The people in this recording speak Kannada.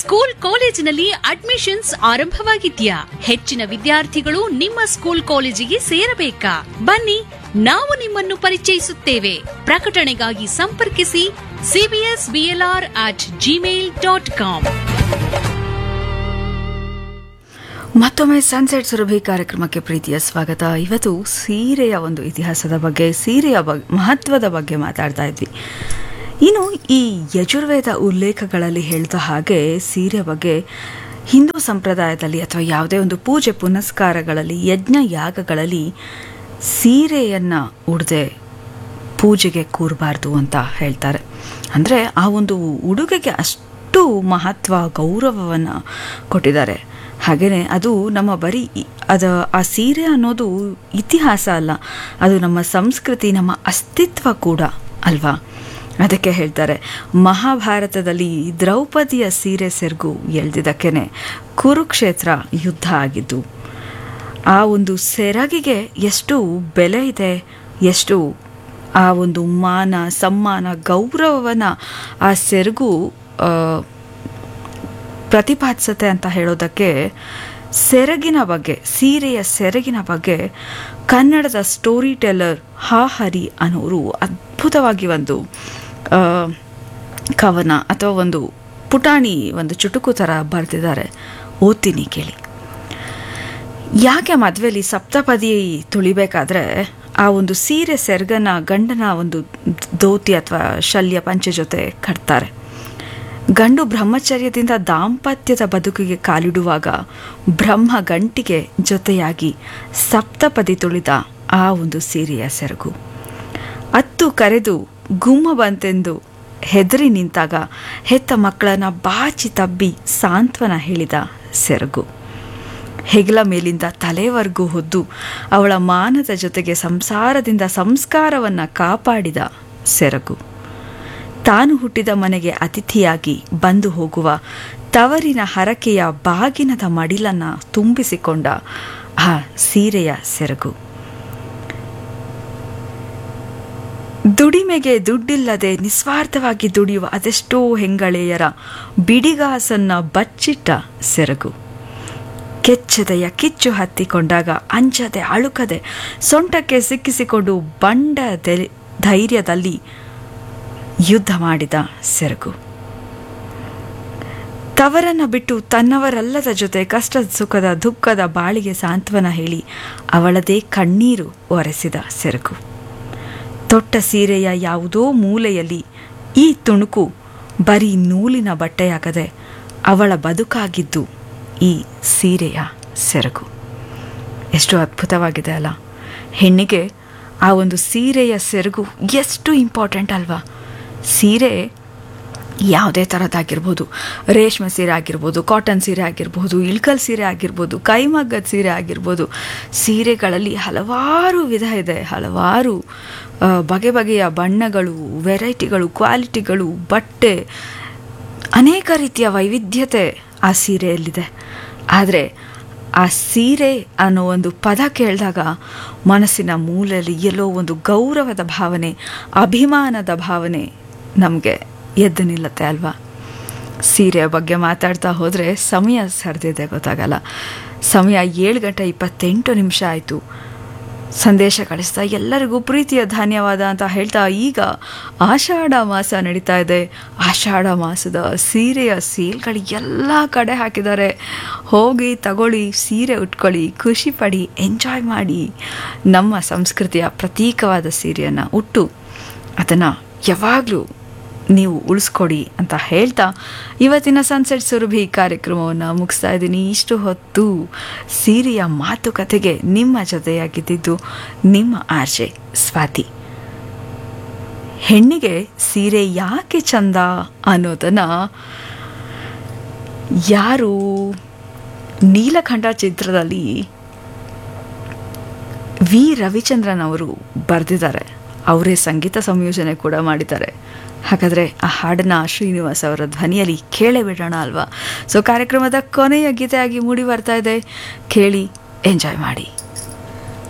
ಸ್ಕೂಲ್ ಕಾಲೇಜಿನಲ್ಲಿ ಅಡ್ಮಿಷನ್ಸ್ ಆರಂಭವಾಗಿದ್ಯಾ ಹೆಚ್ಚಿನ ವಿದ್ಯಾರ್ಥಿಗಳು ನಿಮ್ಮ ಸ್ಕೂಲ್ ಕಾಲೇಜಿಗೆ ಸೇರಬೇಕಾ ಬನ್ನಿ ನಾವು ನಿಮ್ಮನ್ನು ಪರಿಚಯಿಸುತ್ತೇವೆ ಪ್ರಕಟಣೆಗಾಗಿ ಸಂಪರ್ಕಿಸಿ CBS BLR at Gmail dot com ಮತ್ತೊಮ್ಮೆ ಸನ್ಸೆಟ್ ಸುರಭಿ ಕಾರ್ಯಕ್ರಮಕ್ಕೆ ಪ್ರೀತಿಯ ಸ್ವಾಗತ ಇವತ್ತು ಸೀರೆಯ ಒಂದು ಇತಿಹಾಸದ ಬಗ್ಗೆ ಸೀರೆಯ ಬಗ್ಗೆ ಮಹತ್ವದ ಬಗ್ಗೆ ಮಾತಾಡ್ತಾ ಇದ್ವಿ ಇನ್ನು ಈ ಯಜುರ್ವೇದ ಉಲ್ಲೇಖಗಳಲ್ಲಿ ಹೇಳ್ದ ಹಾಗೆ ಸೀರೆ ಬಗ್ಗೆ ಹಿಂದೂ ಸಂಪ್ರದಾಯದಲ್ಲಿ ಅಥವಾ ಯಾವುದೇ ಒಂದು ಪೂಜೆ ಪುನಸ್ಕಾರಗಳಲ್ಲಿ ಯಜ್ಞ ಯಾಗಗಳಲ್ಲಿ ಸೀರೆಯನ್ನು ಉಡದೆ ಪೂಜೆಗೆ ಕೂರಬಾರ್ದು ಅಂತ ಹೇಳ್ತಾರೆ ಅಂದರೆ ಆ ಒಂದು ಉಡುಗೆಗೆ ಅಷ್ಟು ಮಹತ್ವ ಗೌರವವನ್ನು ಕೊಟ್ಟಿದ್ದಾರೆ ಹಾಗೆಯೇ ಅದು ನಮ್ಮ ಬರೀ ಇ- ಅದು ಆ ಸೀರೆ ಅನ್ನೋದು ಇತಿಹಾಸ ಅಲ್ಲ ಅದು ನಮ್ಮ ಸಂಸ್ಕೃತಿ ನಮ್ಮ ಅಸ್ತಿತ್ವ ಕೂಡ ಅಲ್ವಾ ಅದಕ್ಕೆ ಹೇಳ್ತಾರೆ ಮಹಾಭಾರತದಲ್ಲಿ ದ್ರೌಪದಿಯ ಸೀರೆ ಸೆರಗು ಎಳ್ದಿದ್ದಕ್ಕೇನೆ ಕುರುಕ್ಷೇತ್ರ ಯುದ್ಧ ಆಗಿದ್ದು ಆ ಒಂದು ಸೆರಗಿಗೆ ಎಷ್ಟು ಬೆಲೆ ಇದೆ ಎಷ್ಟು ಆ ಒಂದು ಮಾನ ಸಮ್ಮಾನ ಗೌರವವನ್ನು ಆ ಸೆರಗು ಆ, ಪ್ರತಿಪಾದಿಸುತ್ತೆ ಅಂತ ಹೇಳೋದಕ್ಕೆ ಸೆರಗಿನ ಬಗ್ಗೆ ಸೀರೆಯ ಸೆರಗಿನ ಬಗ್ಗೆ ಕನ್ನಡದ ಸ್ಟೋರಿ ಟೆಲ್ಲರ್ ಹಾ ಹರಿ ಅನ್ನೋರು ಅದ್ಭುತವಾಗಿ ಒಂದು ಆ, ಕವನ ಅಥವಾ ಒಂದು ಪುಟಾಣಿ ಒಂದು ಚುಟುಕು ಥರ ಬರೆದಿದ್ದಾರೆ ಓದ್ತೀನಿ ಕೇಳಿ ಯಾಕೆ ಮದುವೆಲಿ ಸಪ್ತಪದಿ ತುಳಿಬೇಕಾದ್ರೆ ಆ ಒಂದು ಸೀರೆ ಸೆರಗನ ಗಂಡನ ಒಂದು ಧೋತಿ ಅಥವಾ ಶಲ್ಯ ಪಂಚೆ ಜೊತೆ ಕಟ್ತಾರೆ ಗಂಡು ಬ್ರಹ್ಮಚರ್ಯದಿಂದ ದಾಂಪತ್ಯದ ಬದುಕಿಗೆ ಕಾಲಿಡುವಾಗ ಬ್ರಹ್ಮ ಗಂಟಿಗೆ ಜೊತೆಯಾಗಿ ಸಪ್ತಪದಿ ತುಳಿದ ಆ ಒಂದು ಸೀರೆಯ ಸೆರಗು ಅತ್ತು ಕರೆದು ಗುಮ್ಮ ಬಂತೆಂದು ಹೆದರಿ ನಿಂತಾಗ ಹೆತ್ತ ಮಕ್ಕಳನ್ನ ಬಾಚಿ ತಬ್ಬಿ ಸಾಂತ್ವನ ಹೇಳಿದ ಸೆರಗು ಹೆಗಲ ಮೇಲಿಂದ ತಲೆವರೆಗೂ ಹೊದ್ದು ಅವಳ ಮಾನದ ಜೊತೆಗೆ ಸಂಸಾರದಿಂದ ಸಂಸ್ಕಾರವನ್ನು ಕಾಪಾಡಿದ ಸೆರಗು ತಾನು ಹುಟ್ಟಿದ ಮನೆಗೆ ಅತಿಥಿಯಾಗಿ ಬಂದು ಹೋಗುವ ತವರಿನ ಹರಕೆಯ ಬಾಗಿನದ ಮಡಿಲನ್ನ ತುಂಬಿಸಿಕೊಂಡ ಆ ಸೀರೆಯ ಸೆರಗು ದುಡಿಮೆಗೆ ದುಡ್ಡಿಲ್ಲದೆ ನಿಸ್ವಾರ್ಥವಾಗಿ ದುಡಿಯುವ ಅದೆಷ್ಟೋ ಹೆಂಗಳೆಯರ ಬಿಡಿಗಾಸನ್ನ ಬಚ್ಚಿಟ್ಟ ಸೆರಗು ಕೆಚ್ಚದೆಯ ಕಿಚ್ಚು ಹತ್ತಿಕೊಂಡಾಗ ಅಂಜದೆ ಅಳುಕದೆ ಸೊಂಟಕ್ಕೆ ಸಿಕ್ಕಿಸಿಕೊಂಡು ಬಂಡ ದೆ- ಧೈರ್ಯದಲ್ಲಿ ಯುದ್ಧ ಮಾಡಿದ ಸೆರಗು ತವರನ್ನ ಬಿಟ್ಟು ತನ್ನವರಲ್ಲದ ಜೊತೆ ಕಷ್ಟ ಸುಖದ ದುಃಖದ ಬಾಳಿಗೆ ಸಾಂತ್ವನ ಹೇಳಿ ಅವಳದೇ ಕಣ್ಣೀರು ಒರೆಸಿದ ಸೆರಗು ತೊಟ್ಟ ಸೀರೆಯ ಯಾವುದೋ ಮೂಲೆಯಲ್ಲಿ ಈ ತುಣುಕು ಬರೀ ನೂಲಿನ ಬಟ್ಟೆಯಾಗದೆ ಅವಳ ಬದುಕಾಗಿದ್ದು ಈ ಸೀರೆಯ ಸೆರಗು ಎಷ್ಟು ಅದ್ಭುತವಾಗಿದೆ ಅಲ್ಲ ಹೆಣ್ಣಿಗೆ ಆ ಒಂದು ಸೀರೆಯ ಸೆರಗು ಎಷ್ಟು ಇಂಪಾರ್ಟೆಂಟ್ ಅಲ್ವಾ ಸೀರೆ ಯಾವುದೇ ಥರದ್ದಾಗಿರ್ಬೋದು ರೇಷ್ಮೆ ಸೀರೆ ಆಗಿರ್ಬೋದು ಕಾಟನ್ ಸೀರೆ ಆಗಿರ್ಬೋದು ಇಳ್ಕಲ್ ಸೀರೆ ಆಗಿರ್ಬೋದು ಕೈಮಗ್ಗದ ಸೀರೆ ಆಗಿರ್ಬೋದು ಸೀರೆಗಳಲ್ಲಿ ಹಲವಾರು ವಿಧ ಇದೆ ಹಲವಾರು ಆ, ಬಗೆ ಬಗೆಯ ಬಣ್ಣಗಳು ವೆರೈಟಿಗಳು ಕ್ವಾಲಿಟಿಗಳು ಬಟ್ಟೆ ಅನೇಕ ರೀತಿಯ ವೈವಿಧ್ಯತೆ ಆ ಸೀರೆಯಲ್ಲಿದೆ ಆದರೆ ಆ ಸೀರೆ ಅನ್ನೋ ಒಂದು ಪದ ಕೇಳಿದಾಗ ಮನಸ್ಸಿನ ಮೂಲೆಯಲ್ಲಿ ಎಲ್ಲೋ ಒಂದು ಗೌರವದ ಭಾವನೆ ಅಭಿಮಾನದ ಭಾವನೆ ನಮಗೆ ಎದ್ದು ನಿಲ್ಲತ್ತೆ ಅಲ್ವಾ ಸೀರೆಯ ಬಗ್ಗೆ ಮಾತಾಡ್ತಾ ಹೋದರೆ ಸಮಯ ಸರಿದಿದೆ ಗೊತ್ತಾಗಲ್ಲ ಸಮಯ ಏಳು ಗಂಟೆ ಇಪ್ಪತ್ತೆಂಟು ನಿಮಿಷ ಆಯಿತು ಸಂದೇಶ ಕಳಿಸ್ತಾ ಎಲ್ಲರಿಗೂ ಪ್ರೀತಿಯ ಧನ್ಯವಾದ ಅಂತ ಹೇಳ್ತಾ ಈಗ ಆಷಾಢ ಮಾಸ ನಡೀತಾ ಇದೆ ಆಷಾಢ ಮಾಸದ ಸೀರೆಯ ಸೀಲ್ಗಳು ಎಲ್ಲ ಕಡೆ ಹಾಕಿದ್ದಾರೆ ಹೋಗಿ ತಗೊಳ್ಳಿ ಸೀರೆ ಉಟ್ಕೊಳ್ಳಿ ಖುಷಿ ಪಡಿ ಎಂಜಾಯ್ ಮಾಡಿ ನಮ್ಮ ಸಂಸ್ಕೃತಿಯ ಪ್ರತೀಕವಾದ ಸೀರೆಯನ್ನು ಉಟ್ಟು ಅದನ್ನು ಯಾವಾಗಲೂ ನೀವು ಉಳಿಸ್ಕೊಡಿ ಅಂತ ಹೇಳ್ತಾ ಇವತ್ತಿನ ಸನ್ಸೆಟ್ ಸುರಭಿ ಕಾರ್ಯಕ್ರಮವನ್ನು ಮುಗಿಸ್ತಾ ಇದ್ದೀನಿ ಇಷ್ಟು ಹೊತ್ತು ಸೀರೆಯ ಮಾತುಕತೆಗೆ ನಿಮ್ಮ ಜೊತೆಯಾಗಿದ್ದಿದ್ದು ನಿಮ್ಮ ಆರ್ಜೆ ಸ್ವಾತಿ ಹೆಣ್ಣಿಗೆ ಸೀರೆ ಯಾಕೆ ಚಂದ ಅನ್ನೋದನ್ನು ಯಾರು ನೀಲಖಂಡ ಚಿತ್ರದಲ್ಲಿ ವಿ ರವಿಚಂದ್ರನ್ ಅವರು ಬರೆದಿದ್ದಾರೆ ಅವರೇ ಸಂಗೀತ ಸಂಯೋಜನೆ ಕೂಡ ಮಾಡಿದ್ದಾರೆ ಹಾಗಾದರೆ ಆ ಹಾಡನ್ನ ಶ್ರೀನಿವಾಸ್ ಅವರ ಧ್ವನಿಯಲ್ಲಿ ಕೇಳೇ ಬಿಡೋಣ ಅಲ್ವಾ ಸೊ ಕಾರ್ಯಕ್ರಮದ ಕೊನೆಯ ಗೀತೆಯಾಗಿ ಮೂಡಿ ಬರ್ತಾ ಇದೆ ಕೇಳಿ ಎಂಜಾಯ್ ಮಾಡಿ